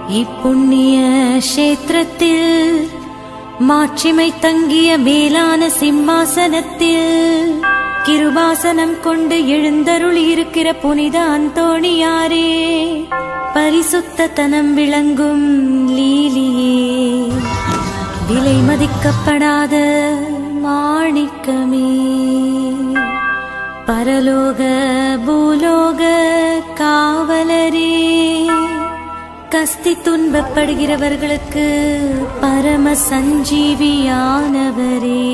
இப்புண்ணிய கஷேத்திரத்தில் மாட்சிமை தங்கிய மேலான சிம்மாசனத்தில் கிருபாசனம் கொண்டு எழுந்தருளி இருக்கிற புனித அந்தோணியாரே பரிசுத்தத்தனம் விளங்கும் லீலியே விலை மதிக்கப்படாத மாணிக்கமே பரலோக பூலோக காவலரே கஸ்தி துன்பப்படுகிறவர்களுக்கு பரம சஞ்சீவியானவரே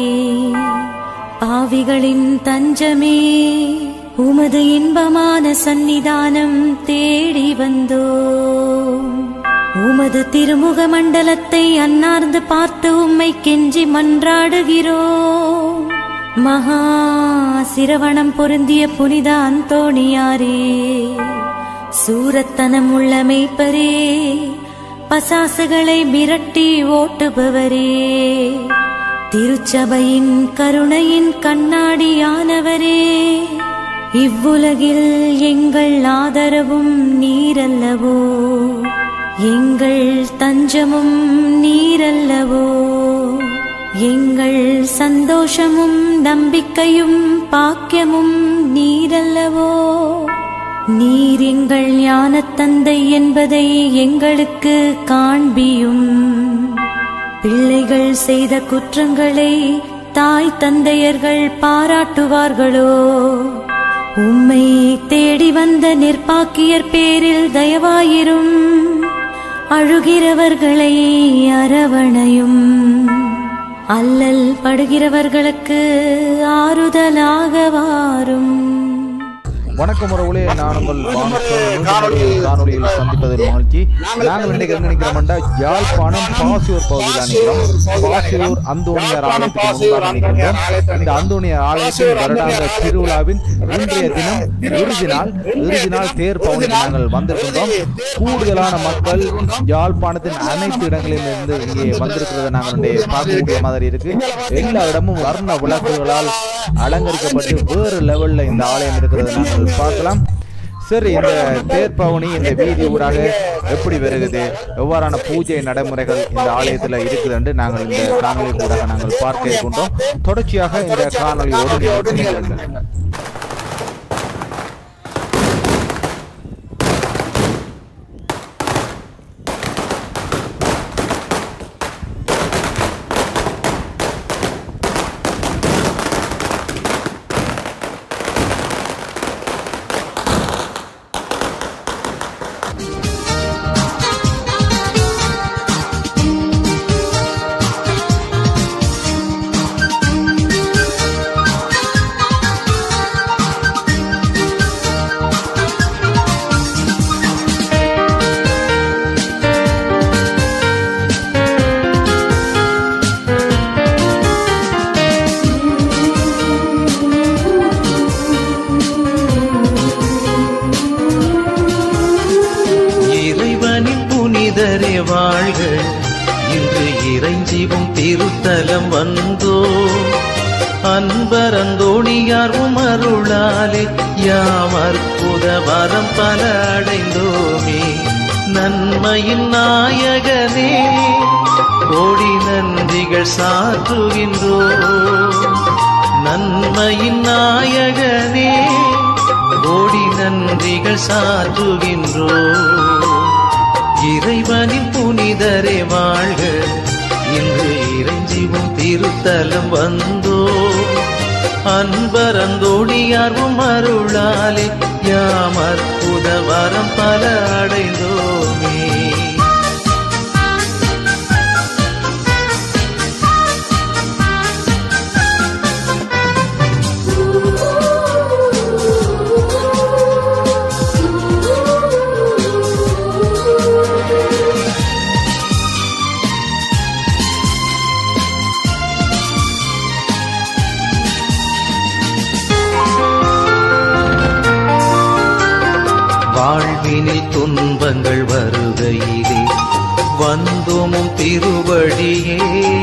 பாவிகளின் தஞ்சமே உமது இன்பமான சந்நிதானம் தேடி வந்தோம் உமது திருமுக மண்டலத்தை அன்னார்ந்து பார்த்து உம்மை கெஞ்சி மன்றாடுகிறோம் மகா சிரவணம் பொருந்திய புனித அந்தோணியாரே சூரத்தனம் உள்ள மெய்ப்பரே பசாசுகளை மிரட்டி ஓட்டுபவரே திருச்சபையின் கருணையின் கண்ணாடியானவரே இவ்வுலகில் எங்கள் ஆதரவும் நீரல்லவோ எங்கள் தஞ்சமும் நீரல்லவோ எங்கள் சந்தோஷமும் நம்பிக்கையும் பாக்கியமும் நீரல்லவோ நீர் எங்கள் ஞானத் தந்தை என்பதை எங்களுக்கு காண்பியும் பிள்ளைகள் செய்த குற்றங்களை தாய் தந்தையர்கள் பாராட்டுவார்களோ உம்மை தேடி வந்த நிர்பாக்கியர் பேரில் தயவாயிரும் அழுகிறவர்களை அரவணையும் அல்லல் படுகிறவர்களுக்கு ஆறுதலாக வாரும் வணக்கம் உறவுகளே நான் உங்கள் காணொலியில் காணொலியில் சந்திப்பதில் மகிழ்ச்சி நாங்கள் இன்றைக்கு எங்க நிற்கிறோம்டா யாழ்ப்பாணம் பாசியூர் பகுதியில் நிற்கிறோம் பாசியூர் அந்தோணியார் ஆலயத்துக்கு முன்பாக நிற்கின்றோம் இந்த அந்தோணியார் ஆலயத்தின் வருடாந்த திருவிழாவின் இன்றைய தினம் இறுதி நாள் இறுதி நாள் தேர் பவனிக்கு நாங்கள் வந்திருக்கின்றோம் கூடுதலான மக்கள் யாழ்ப்பாணத்தின் அனைத்து இடங்களிலும் இருந்து இங்கே வந்திருக்கிறத நாங்கள் இங்கே பார்க்கக்கூடிய மாதிரி இருக்கு எல்லா இடமும் வர்ண விளக்குகளால் அலங்கரிக்கப்பட்டு வேறு லெவல்ல இந்த ஆலயம் இருக்கிறத நாங்கள் பார்க்கலாம் சரி இந்த தேர் பவனி இந்த வீதி ஊடாக எப்படி வருகிறது எவ்வாறான பூஜை நடைமுறைகள் இந்த ஆலயத்தில் இருக்குது என்று நாங்கள் இந்த காணொலி ஊடாக நாங்கள் பார்க்க இருக்கின்றோம் தொடர்ச்சியாக இந்த காணொலியோடு நீங்கள் இணைந்திருங்கள். இறைவனின் புனிதரே வாழ்க இன்று இறைஞ்சிவும் திருத்தலம் வந்தோ அன்பரந்தோணியார் உமருளாலே யாம் அற்புத வரம் பல அடைந்தோமே நன்மையின் நாயகனே கோடி நன்றிகள் சாற்றுகின்றோ நன்மையின் நாயகனே கோடி நன்றிகள் சாற்றுகின்றோ இறைவனின் புனிதரே வாழ்க இன்று இறைஞ்சிவும் திருத்தலம் வந்தோ அன்பரந்தோடியார்வும் அருளாலே யாம் அற்புத வரம் பல அடைந்தோமே வாழ்வினில் துன்பங்கள் வருகையிலே வந்தோமும் திருவடியே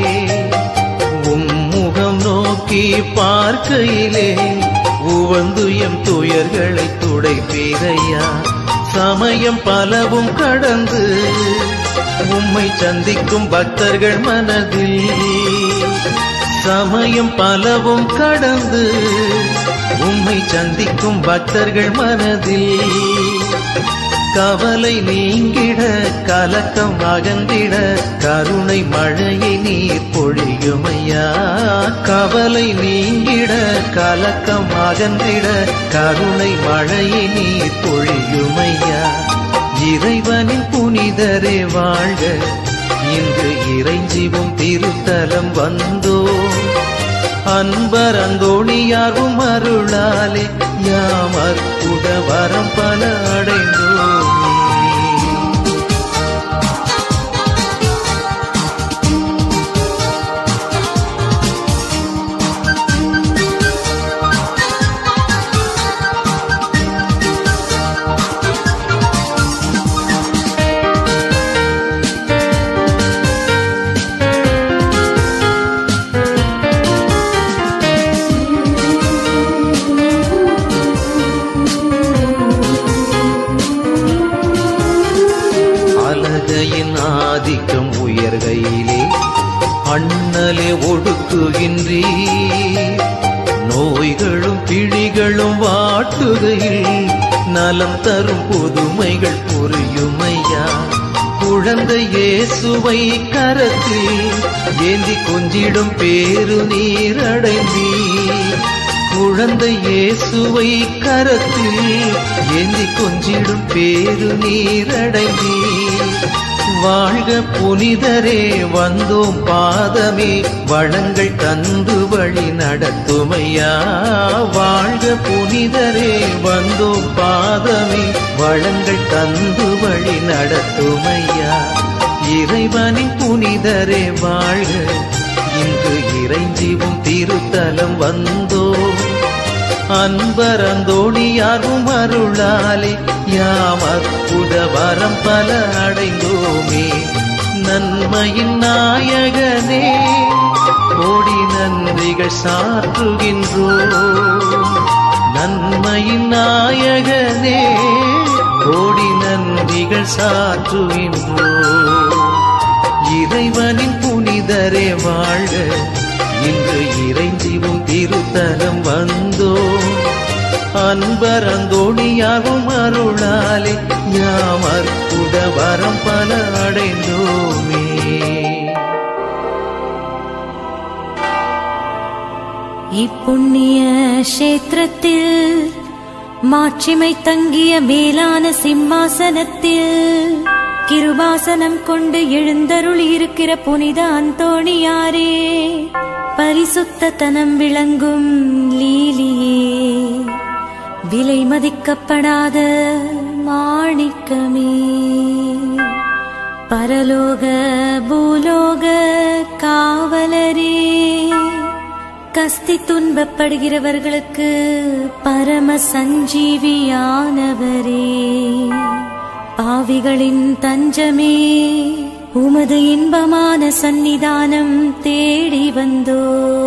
உம்முகம் நோக்கி பார்க்கையிலே உவந்து எம் துயர்களை துடைப்பீரையா சமயம் பலவும் கடந்து உம்மை சந்திக்கும் பக்தர்கள் மனதில் சமயம் பலவும் கடந்து உம்மை சந்திக்கும் பக்தர்கள் மனதில் கவலை நீங்கிட கலக்கம் அகன்றிட கருணை மழையை நீர் பொழியுமையா கவலை நீங்கிட கலக்கம் அகன்றிட கருணை மழையை நீர் பொழியுமையா இறைவனின் புனிதரே வாழ்க இன்று இறைஞ்சிவும் திருத்தலம் வந்தோ அன்பர் அந்தோணியாரும் அருளாலே யாம் அற்புத வரம் பல அடைந்தோமே அழகையின் ஆதிக்கம் உயர்கையிலே அண்ணலே ஒடுக்குகின்றீ நோய்களும் பிழிகளும் வாட்டுகையில் நலம் தரும் புதுமைகள் புரியுமையா குழந்தை இயேசுவை கரத்தில் ஏந்தி கொஞ்சிடும் பேரு நீரடைந்தீ குழந்தை இயேசுவை கரத்தில் ஏந்தி கொஞ்சிடும் பேரு நீரடைந்தீ வாழ்க புனிதரே வந்தோம் பாதமே வளங்கள் தந்து வழி நடத்துமையா வாழ்க புனிதரே வந்தோம் பாதமே வளங்கள் தந்து வழி நடத்துமையா இறைவனின் புனிதரே வாழ்க இன்று இறைஞ்சிவும் திருத்தலம் வந்தோ அன்பரந்தோணியாரும் அருளாலே யாம் அற்புத வரம் பல அடைந்தோமே நன்மையின் நாயகனே கோடி நன்றிகள் சாற்றுகின்றோம் நன்மையின் நாயகனே கோடி நன்றிகள் சாற்றுகின்றோம் இறைவனின் புனிதரே வாழ்க இன்று இறைஞ்சிவும் திருத்தலம் வந்தோ அன்பரந்தோணியாகும் அருளாலே யாம் அற்புத வரம் பல அடைந்தோமே இப்புண்ணிய கஷேத்திரத்தில் மாட்சிமை தங்கிய மேலான சிம்மாசனத்தில் கிருபாசனம் கொண்டு எழுந்தருளி இருக்கிற புனித அந்தோணியாரே பரிசுத்த தனம் விளங்கும் லீலியே விலை மதிக்கப்படாத மாணிக்கமே பரலோக பூலோக காவலரே கஸ்தி துன்பப்படுகிறவர்களுக்கு பரம சஞ்சீவியானவரே பாவிகளின் தஞ்சமே உமது இன்பமான சந்நிதானம் தேடி வந்தோ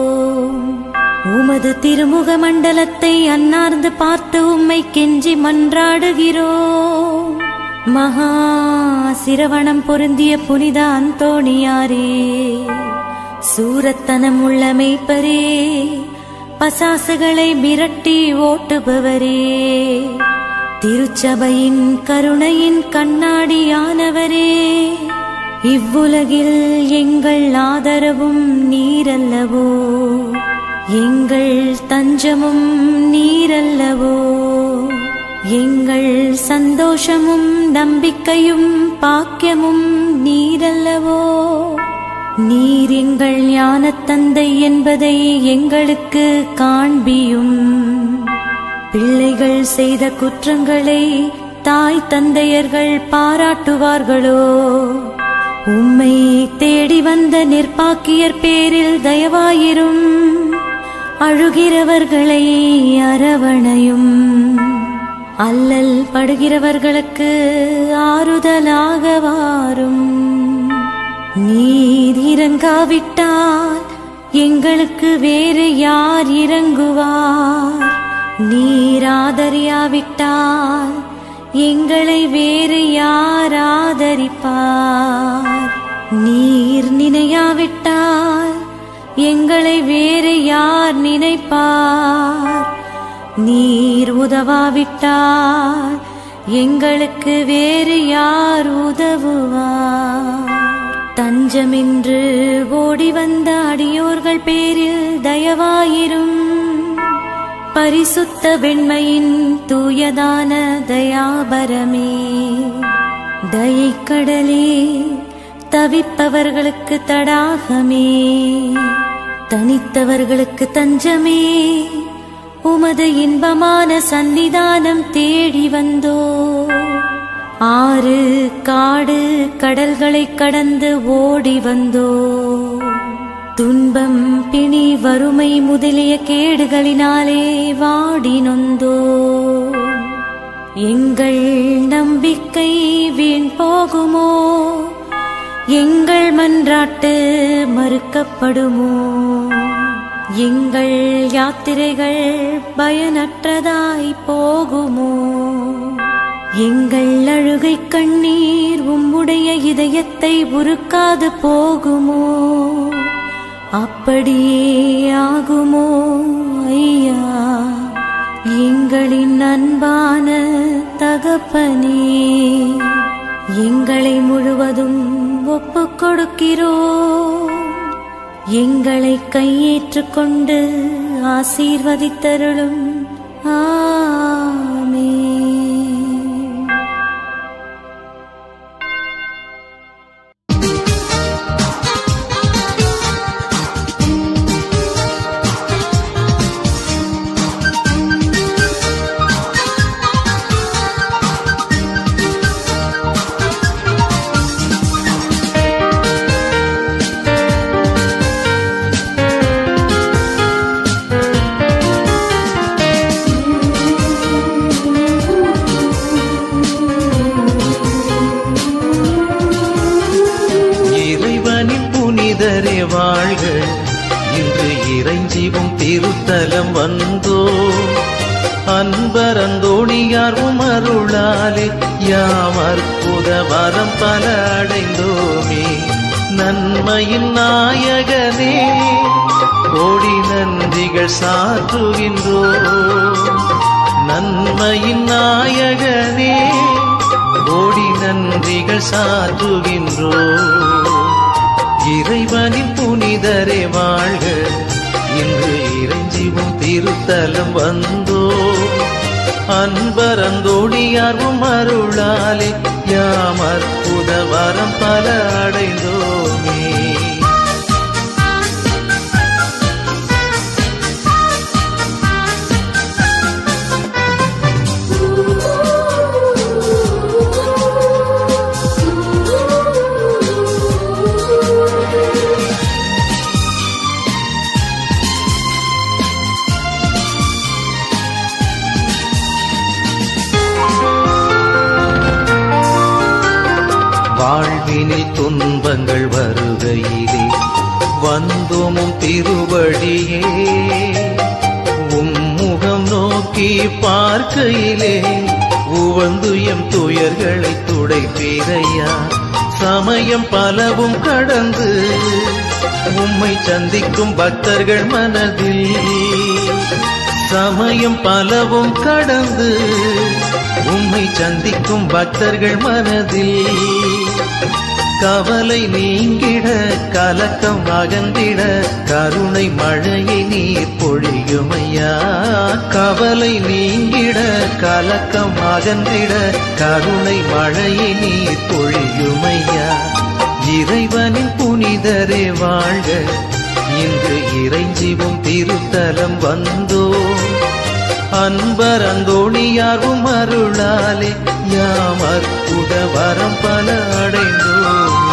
உமது திருமுக மண்டலத்தை அன்னார்ந்து பார்த்து உம்மை கெஞ்சி மன்றாடுகிறோம் மகா சிரவணம் பொருந்திய புனித அந்தோணியாரே சூரத்தனம் உள்ள மேய்ப்பரே பசாசுகளை மிரட்டி ஓட்டுபவரே திருச்சபையின் கருணையின் கண்ணாடியானவரே இவ்வுலகில் எங்கள் ஆதரவும் நீரல்லவோ எங்கள் தஞ்சமும் நீரல்லவோ எங்கள் சந்தோஷமும் நம்பிக்கையும் பாக்கியமும் நீரல்லவோ நீர் எங்கள் ஞானத் தந்தை என்பதை எங்களுக்கு காண்பியும் பிள்ளைகள் செய்த குற்றங்களை தாய் தந்தையர்கள் பாராட்டுவார்களோ உம்மை தேடி வந்த நிர்பாக்கியர் பேரில் தயவாயிரும் அழுகிறவர்களை அரவணையும் அல்லல் படுகிறவர்களுக்கு ஆறுதலாக வாரும் நீர் இறங்காவிட்டால் எங்களுக்கு வேறு யார் இறங்குவார் நீர் ஆதரியாவிட்டால் எங்களை வேறு யார் ஆதரிப்பார் ஆதரிப்பார் நீர் நினையாவிட்டால் எங்களை வேறு யார் நினைப்பார் நீர் உதவாவிட்டால் எங்களுக்கு வேறு யார் உதவுவார் தஞ்சமின்று ஓடி வந்த அடியோர்கள் பேரில் தயவாயிரும் பரிசுத்த வெண்மையின் தூயதான தயாபரமே தயைக்கடலே தவிப்பவர்களுக்கு தடாகமே தனித்தவர்களுக்கு தஞ்சமே உமது இன்பமான சன்னிதானம் தேடி வந்தோ ஆறு காடு கடல்களை கடந்து ஓடி வந்தோ துன்பம் பிணி வறுமை முதலிய கேடுகளினாலே வாடி நொந்தோ எங்கள் நம்பிக்கை வீண் போகுமோ எங்கள் மன்றாட்டு மறுக்கப்படுமோ எங்கள் யாத்திரைகள் பயனற்றதாய் போகுமோ எங்கள் அழுகை கண்ணீர் உம்முடைய இதயத்தை உருக்காது போகுமோ அப்படியே ஆகுமோ ஐயா எங்களின் அன்பான தகப்பனே எங்களை முழுவதும் ஒப்புக் கொடுக்கிறோ எங்களை கையேற்றுக் கொண்டு ஆசீர்வதித்தருளும் ஆமே இறைவனின் புனிதரே வாழ்க இன்று இறைஞ்சிவும் திருத்தலம் வந்தோ அன்பரந்தோணியார் உமருளாலே யாம் அற்புத வரம் பல அடைந்தோமே நன்மையின் நாயகனே கோடி நன்றிகள் சாற்றுகின்றோ நன்மையின் நாயகனே கோடி நன்றிகள் சாற்றுகின்றோ இறைவனின் புனிதரே வாழ்க இன்று இறைஞ்சிவும் திருத்தலம் வந்தோ அன்பரந்தோடியார்வும் அருளாலே யாம் அற்புத வரம் பல அடைந்தோமே வாழ்வினில் துன்பங்கள் வருகையிலே வந்தோமும் திருவடியே உம்முகம் நோக்கி பார்க்கையிலே உவந்து எம் துயர்களை துடைப்பீரையா சமயம் பலவும் கடந்து உம்மை சந்திக்கும் பக்தர்கள் மனதில் சமயம் பலவும் கடந்து உம்மை சந்திக்கும் பக்தர்கள் மனதில் கவலை நீங்கிட கலக்கம் அகந்திட கருணை மழையை நீர் பொழியுமையா கவலை நீங்கிட கலக்கம் அகந்திட கருணை மழையை நீர் பொழியுமையா இறைவனின் புனிதரே வாழ்க இன்று இறைஞ்சிவும் திருத்தலம் வந்தோ அன்பரந்தோணியாரும் அருளாலே யாம் அற்புத வரம் பல அடைந்தோமே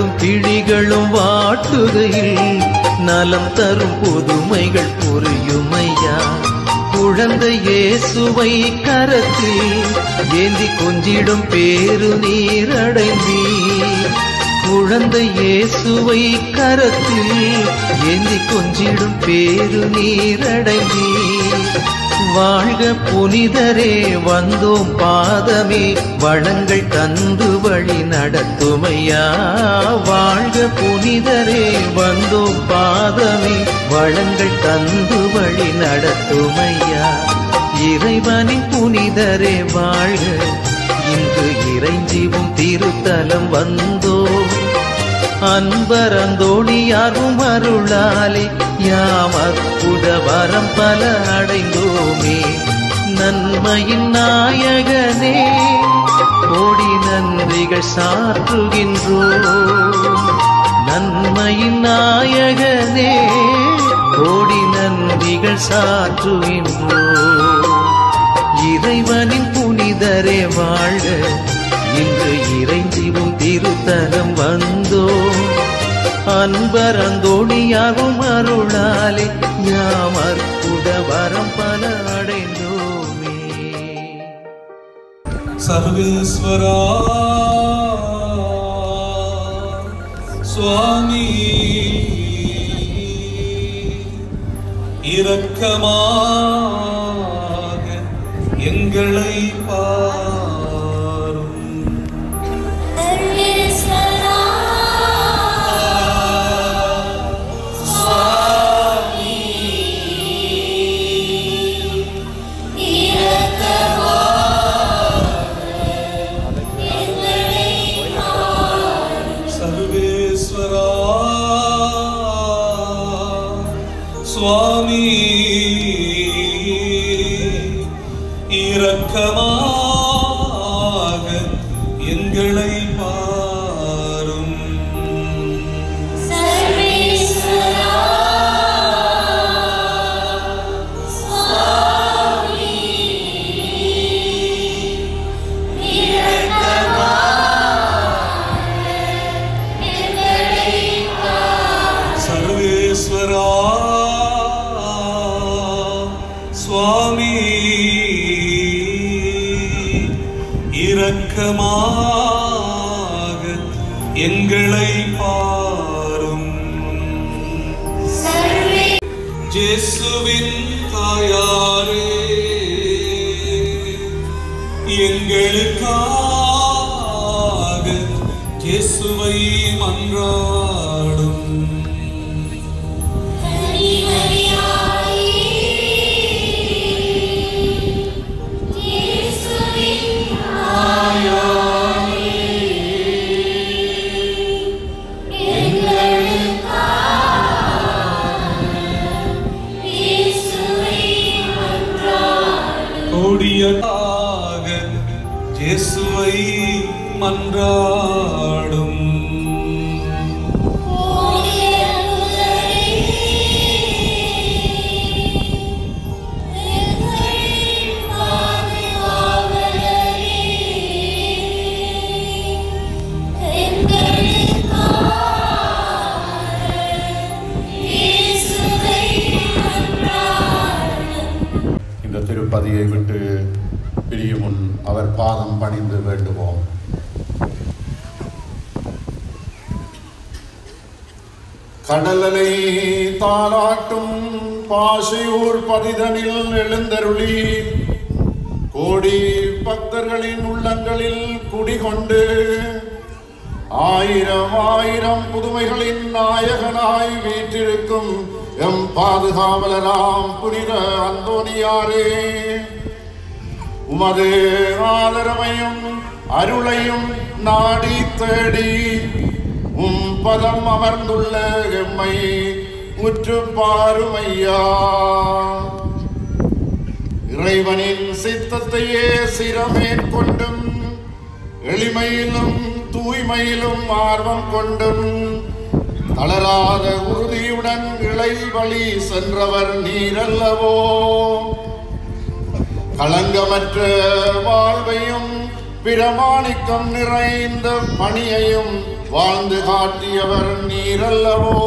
கண்களும் கிழிகளும் வாட்டுகையில் நலம் தரும் புதுமைகள் புரியுமையா குழந்தை இயேசுவை கரத்தில் ஏந்தி கொஞ்சிடும் பேரு நீரடைந்தீ குழந்தை இயேசுவை கரத்தில் ஏந்தி கொஞ்சிடும் பேரு நீரடைந்தீ வாழ்க புனிதரே வந்தோம் பாதமே வளங்கள் தந்து வழி நடத்துமையா வாழ்க புனிதரே வந்தோம் பாதமே வளங்கள் தந்து வழி நடத்துமையா இறைவனின் புனிதரே வாழ்க இன்று இறைஞ்சிவும் திருத்தலம் வந்தோ அன்பரந்தோணியாரும் அருளாலே யாம் அற்புத வரம் பல அடைந்தோமே நன்மையின் நாயகனே கோடி நன்றிகள் சாற்றுகின்றோம் நன்மையின் நாயகனே கோடி நன்றிகள் சாற்றுகின்றோம் இறைவனின் புனிதரே வாழ்க இன்று இறைஞ்சிவும் திருத்தலம் வந்தோ அன்பரந்தோணியாகும் அருளாலே யாம் அற்புத வரம் பல அடைந்தோமே सर्वेश्वरा சுவாமி இரக்கமாக எங்களை பாரும் சர்வேஸ்வரா சுவாமி இரக்கமாக எங்களை பாரும் சர்வேஸ்வரா சுவாமி இரக்கமாக எங்களை பாரும் ஜேசுவின் தாயாரே எங்களுக்காக இயேசுவை மன்றாடும் கோடியாக இயேசுவை மன்றாடும் இந்த திருப்பதியை விட்டு பிரியும் முன் அவர் பாதம் பணிந்து வேண்டுவோம் கடலலை தாளாட்டும் பாசையூர் பதிதனில் எழுந்தருளி கோடி பக்தர்களின் உள்ளங்களில் குடிகொண்டு ஆயிரம் ஆயிரம் புதுமைகளின் நாயகனாய் வீற்றிருக்கும் எம் பாதுகாவலராம் புனித அந்தோனியாரே உமது ஆதரவையும் அருளையும் நாடி தேடி உம் பதம் அமர்ந்துள்ள எம்மை உற்று பாருமையா இறைவனின் சித்தத்தையே சிரமேற்கொண்டும் எளிமையிலும் தூய்மையிலும் ஆர்வம் கொண்டும் தளராத உறுதியுடன் இளை வழி சென்றவர் நீரல்லவோ களங்கமற்ற வாழ்வையும் பிரமாணிக்கம் நிறைந்த பணியையும் வாழ்ந்து காட்டியவர் நீரல்லவோ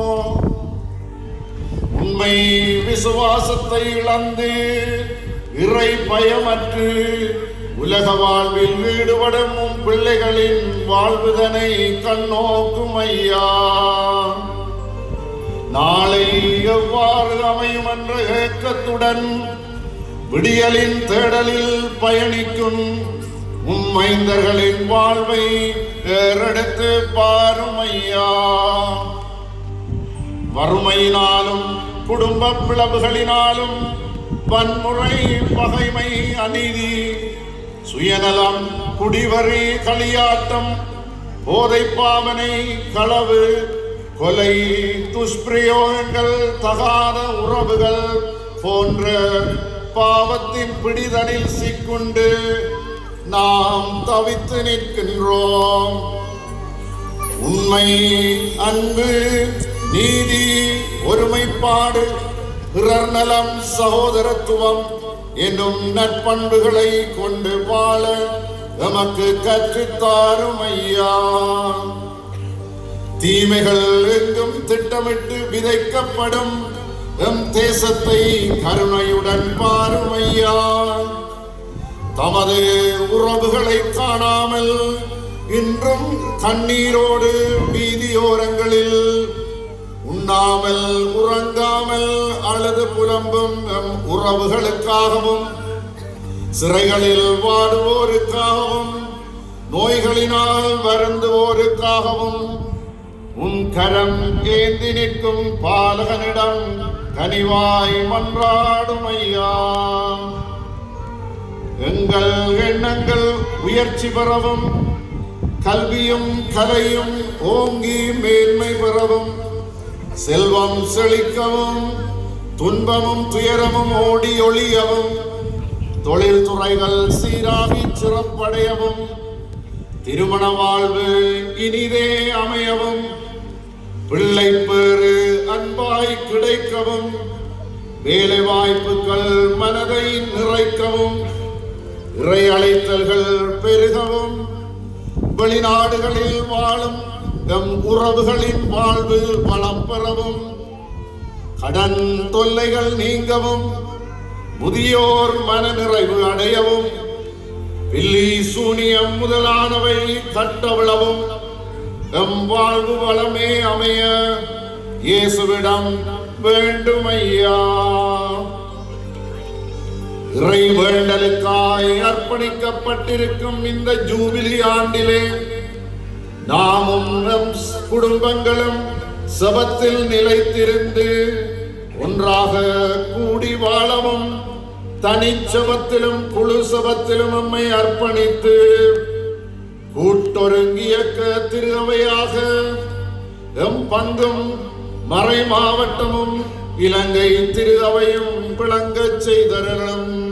உண்மை விசுவாசத்தை இழந்து இறை பயமற்று உலக வாழ்வில் ஈடுபடும் உம் பிள்ளைகளின் வாழ்வுதனை கண்ணோக்கும் ஐயா நாளை எவ்வாறு அமையும் என்ற ஏக்கத்துடன் விடியலின் தேடலில் பயணிக்கும் உம்மைந்தர்களின் வாழ்வை ஏறெடுத்து பாரும் ஐயா வறுமையினாலும் குடும்ப பிளவுகளினாலும் வன்முறை பகைமை அநீதி சுயநலம் குடிவரி களியாட்டம் போதை பாவனை களவு கொலை துஷ்பிரயோகங்கள் தகாத உறவுகள் போன்ற பாவத்தின் பிடிதனில் சிக்குண்டு நாம் தவித்து நிற்கின்றோம் உண்மை அன்பு நீதி ஒருமைப்பாடு பிறர் நலம் சகோதரத்துவம் என்னும் நற்பண்புகளை கொண்டு வாழ எமக்கு கற்றுத்தாரும் ஐயா தீமைகள் எங்கும் திட்டமிட்டு விதைக்கப்படும் எம் தேசத்தை கருணையுடன் பாரும் ஐயா தமது உறவுகளை காணாமல் இன்றும் கண்ணீரோடு வீதியோரங்களில் உண்ணாமல் உறங்காமல் அழுது புலம்பும் எம் உறவுகளுக்காகவும் சிறைகளில் வாடுவோருக்காகவும் நோய்களினால் வருந்துவோருக்காகவும் உன் கரம் ஏந்தி நிற்கும் பாலகனிடம் கனிவாய் மன்றாடும் ஐயா எங்கள் எண்ணங்கள் உயர்ச்சி பெறவும் கல்வியும் கலையும் ஓங்கி மேன்மை பெறவும் செல்வம் செழிக்கவும் துன்பமும் துயரமும் ஓடி ஒளியவும் தொழில் துறைகள் சீராகி சிறப்படையவும் திருமண வாழ்வு இனிதே அமையவும் பிள்ளை பேறு அன்பாய் கிடைக்கவும் வேலை வாய்ப்புகள் மனதை நிறைக்கவும் இறை அழைத்தல்கள் பெருகவும் வெளிநாடுகளில் வாழும் எம் உறவுகளின் வாழ்வு வளம் பெறவும் கடன் தொல்லைகள் நீங்கவும் முதியோர் மனநிறைவு அடையவும் பில்லி சூனியம் முதலானவை கட்டவிழவும் எம் வாழ்வு வளமே அமைய இயேசுவிடம் வேண்டும் ஐயா இறை வேண்டலுக்காய் அர்ப்பணிக்கப்பட்டிருக்கும் இந்த ஜூபிலி ஆண்டிலே நாமும் நம் குடும்பங்களும் சபத்தில் நிலைத்திருந்து ஒன்றாக கூடி வாழவும் தனிச்சபத்திலும் குழு சபத்திலும் நம்மை அர்ப்பணித்து கூட்டொருங்கியக்க திரு அவையாக எம் பங்கும் மறை மாவட்டமும் இலங்கை திரு அவையும் விளங்கச் செய்தரலும்